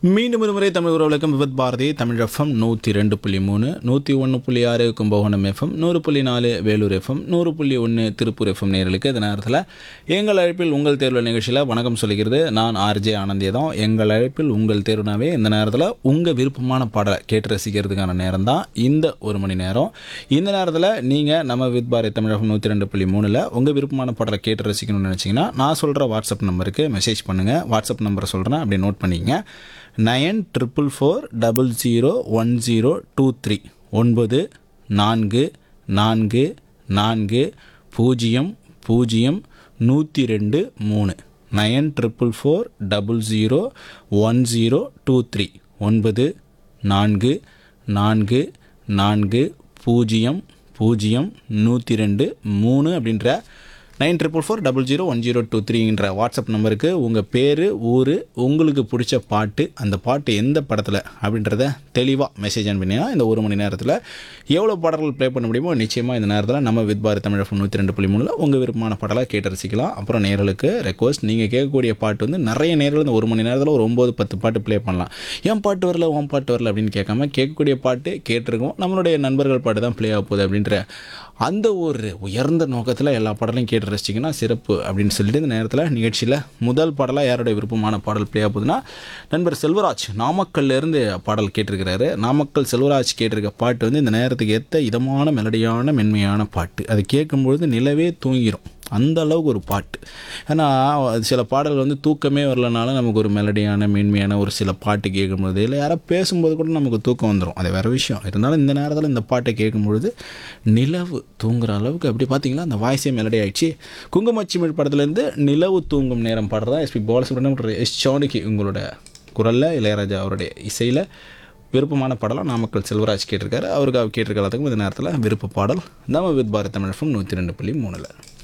மீண்டும் ஒரு முறை தமிழ் உறவுகளுக்கும் விவத் பாரதி தமிழ் எஃப்எம் நூற்றி ரெண்டு புள்ளி மூணு நூற்றி ஒன்று புள்ளி ஆறு கும்பகோணம் எஃப்எம் நூறு புள்ளி நாலு வேலூர் எஃப்எம் நூறு புள்ளி ஒன்று திருப்பூர் எஃப்எம் நேர்களுக்கு இந்த நேரத்தில் எங்கள் அழைப்பில் உங்கள் தேர்வு நிகழ்ச்சியில் வணக்கம் சொல்லிக்கிறது நான் ஆர்ஜே ஆனந்திய தான் எங்கள் அழைப்பில் உங்கள் தேர்வுனாவே இந்த நேரத்தில் உங்கள் விருப்பமான பாடலை கேட்டு ரசிக்கிறதுக்கான நேரம் தான் இந்த ஒரு மணி நேரம் இந்த நேரத்தில் நீங்கள் நம்ம வித் பாரதி தமிழ் எஃப்எம் நூற்றி ரெண்டு புள்ளி மூணில் உங்கள் விருப்பமான பாடலை கேட்டு ரசிக்கணும்னு நினச்சிங்கன்னா நான் சொல்கிற வாட்ஸ்அப் நம்பருக்கு மெசேஜ் பண்ணுங்கள் வாட்ஸ்அப் நம்பரை சொல்கிறேன் அப்படி நோட் பண்ணிக்கங்க nine triple four double zero one zero two three ஒன்பது நான்கு நான்கு நான்கு பூஜ்ஜியம் பூஜ்ஜியம் நூற்றி ரெண்டு மூணு nine triple four double zero one zero two three ஒன்பது நான்கு நான்கு நான்கு பூஜ்ஜியம் பூஜ்ஜியம் நூற்றி ரெண்டு மூணு அப்படின்ற nine triple four double zero one zero two த்ரீன்ற வாட்ஸ்அப் நம்பருக்கு உங்கள் பேர் ஊர் உங்களுக்கு பிடிச்ச பாட்டு அந்த பாட்டு எந்த படத்தில் அப்படின்றத தெளிவாக மெசேஜ் அனுப்பினீங்கன்னா இந்த ஒரு மணி நேரத்தில் எவ்வளோ பாடல்கள் ப்ளே பண்ண முடியுமோ நிச்சயமாக இந்த நேரத்தில் நம்ம வித் பாரத் தமிழ் எஃப்எம் நூற்றி ரெண்டு புள்ளி மூணில் உங்கள் விருப்பமான பாடலாக கேட்டு ரசிக்கலாம் அப்புறம் நேர்களுக்கு ரெக்வஸ்ட் நீங்கள் கேட்கக்கூடிய பாட்டு வந்து நிறைய நேர்கள் இந்த ஒரு மணி நேரத்தில் ஒரு ஒம்பது பத்து பாட்டு ப்ளே பண்ணலாம் ஏன் பாட்டு வரல உன் பாட்டு வரல அப்படின்னு கேட்காம கேட்கக்கூடிய பாட்டு கேட்டிருக்கோம் நம்மளுடைய நண்பர்கள் பாட்டு தான் ப்ளே ஆக போகுது அப்படின்ற அந்த ஒரு உயர்ந்த நோக்கத்தில் எல்லா பாடலையும் கேட்டு ரசிச்சிங்கன்னா சிறப்பு அப்படின்னு சொல்லிட்டு இந்த நேரத்தில் நிகழ்ச்சியில் முதல் பாடலாக யாருடைய விருப்பமான பாடல் ப்ளே ஆகுதுன்னா நண்பர் செல்வராஜ் நாமக்கல்லேருந்து பாடல் கேட்டிருக்கிறாரு நாமக்கல் செல்வராஜ் கேட்டிருக்க பாட்டு வந்து இந்த நேரத்துக்கு ஏற்ற இதமான மெலடியான மென்மையான பாட்டு அது கேட்கும்பொழுது நிலவே தூங்கிடும் அந்த அளவுக்கு ஒரு பாட்டு ஏன்னா சில பாடல்கள் வந்து தூக்கமே வரலனாலும் நமக்கு ஒரு மெலடியான மேன்மையான ஒரு சில பாட்டு கேட்கும்போது இல்லை யாரோ பேசும்போது கூட நமக்கு தூக்கம் வந்துடும் அது வேறு விஷயம் இருந்தாலும் இந்த நேரத்தில் இந்த பாட்டை கேட்கும்பொழுது நிலவு தூங்குற அளவுக்கு அப்படி பார்த்தீங்களா அந்த வாய்ஸே மெலடி ஆயிடுச்சு குங்குமச்சிமிழ் படத்துலேருந்து நிலவு தூங்கும் நேரம் பாடுறதா எஸ்பி பாலசுப்ரமணியம் எஸ் சோனிக்கு உங்களோட குரலில் இளையராஜா அவருடைய இசையில் விருப்பமான பாடலாம் நாமக்கல் செல்வராஜ் கேட்டிருக்காரு அவருக்கு அவர் கேட்டிருக்க எல்லாத்துக்கும் இந்த நேரத்தில் விருப்ப பாடல் நம்ம வித் பாரத் தமிழ் நூற்றி ரெண்டு புள்ளி மூணில்